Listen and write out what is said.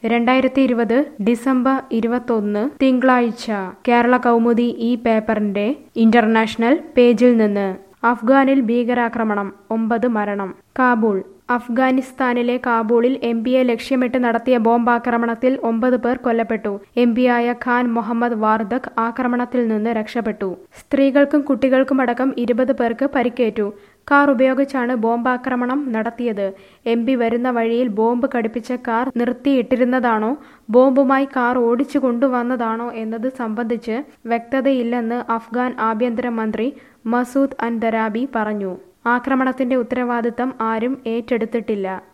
രണ്ടായിരത്തി ഇരുപത് ഡിസംബർ ഇരുപത്തൊന്ന് തിങ്കളാഴ്ച കേരള കൗമുദി ഈ പേപ്പറിന്റെ ഇന്റർനാഷണൽ പേജിൽ നിന്ന് അഫ്ഗാനിൽ ഭീകരാക്രമണം ഒമ്പത് മരണം കാബൂൾ അഫ്ഗാനിസ്ഥാനിലെ കാബൂളിൽ എം പിയെ ലക്ഷ്യമിട്ട് നടത്തിയ ബോംബാക്രമണത്തിൽ ഒമ്പത് പേർ കൊല്ലപ്പെട്ടു എം പിയായ ഖാൻ മുഹമ്മദ് വാർദക് ആക്രമണത്തിൽ നിന്ന് രക്ഷപ്പെട്ടു സ്ത്രീകൾക്കും കുട്ടികൾക്കുമടക്കം ഇരുപത് പേർക്ക് പരിക്കേറ്റു കാർ ഉപയോഗിച്ചാണ് ബോംബാക്രമണം നടത്തിയത് എം പി വരുന്ന വഴിയിൽ ബോംബ് ഘടിപ്പിച്ച കാർ നിർത്തിയിട്ടിരുന്നതാണോ ബോംബുമായി കാർ ഓടിച്ചു കൊണ്ടുവന്നതാണോ എന്നത് സംബന്ധിച്ച് വ്യക്തതയില്ലെന്ന് അഫ്ഗാൻ ആഭ്യന്തരമന്ത്രി മസൂദ് അൻദരാബി പറഞ്ഞു ആക്രമണത്തിന്റെ ഉത്തരവാദിത്തം ആരും ഏറ്റെടുത്തിട്ടില്ല